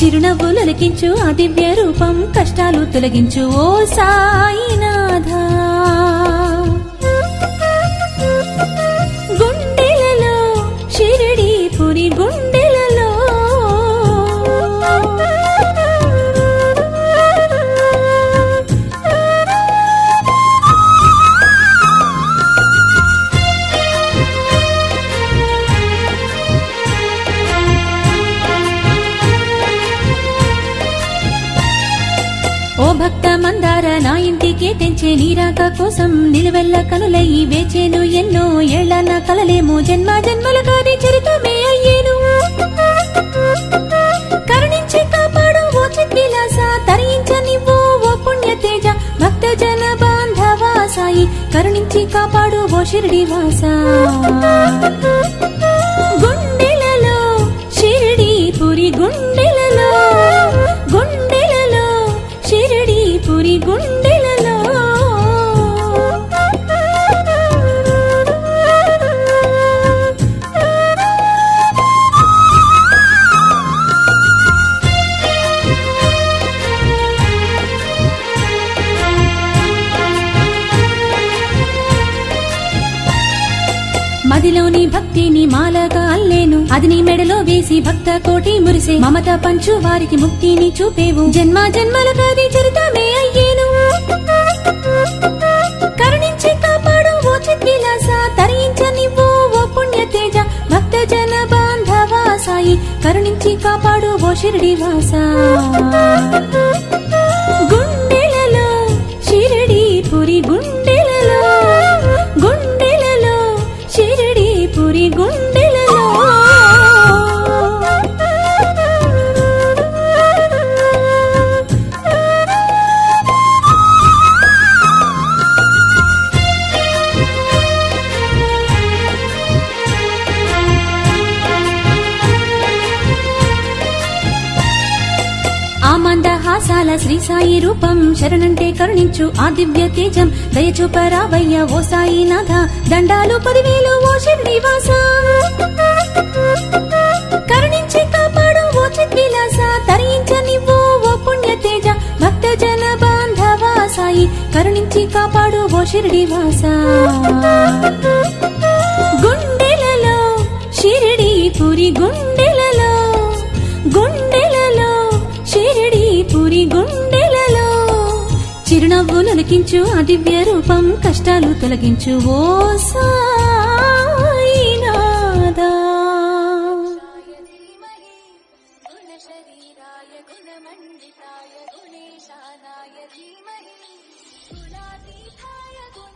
చిరునవ్వులకించు ఆ దివ్య రూపం కష్టాలు తొలగించు ఓ సాయినాథ గుండెలలో షిరిడి పురి గుండెలలో ఓ భక్త మందార నా ఇంటికే తెంచే నీరాక కోసం నిలువెల్ల కనులయ్యి వేచేను ఎన్నో ఏళ్ల నా కలలేమో జన్మ జన్మల కాని చరితమే అయ్యేను కరుణించి కాపాడు ఓ చిద్విలాస తరించ నివ్వు ఓ పుణ్య తేజ భక్త జన బాంధవా సాయి కరుణించి కాపాడు ఓ షిరిడి వాస గుండెలలో షిరిడి పురి గుండెలలో గుండెలలో షిరిడి పురి గుండెలలో మదిలోని భక్తిని మాలగా అల్లేను అది నీ మెడలో వేసి భక్త కోటి మురిసే మమత పంచు వారికి ముక్తిని చూపేవు జన్మ జన్మల కాది చరితమే అయ్యేను కరుణించి కాపాడు ఓ చిద్విలాస తరించ నివ్వు ఓ పుణ్య తేజ భక్త జన బాంధవా సాయి కరుణించి కాపాడు ఓ షిరిడి వాస గుండెలలో షిరిడి పురి గుండెలలో గుండెలలో షిరిడి పురి గుండెలలో ఆ మందహాసాల శ్రీ సాయి రూపం శరణంటే కరుణించు ఆ దివ్య తేజం దయచూపరావయ్య ఓ సాయినాథ దండాలు పదివేలు ఓ శ్రీనివాస కరుణించి కాపాడు ఓ చిద్విలాస తరించ నివ్వు ఓ పుణ్య తేజ భక్త జన బాంధవా సాయి కరుణించి కాపాడు ఓ షిరిడి వాస గుండెలలో షిరిడి పురి గుండెలలో గుండెలలో షిరిడి పురి గుండెలలో చిరునవ్వులకించు ఆ దివ్య రూపం కష్టాలు తొలగించు ఓ సాయినాథా धीमहि गुणशरीराय गुणमण्डिताय गुणेशानाय धीमहि गुणातीताय गुण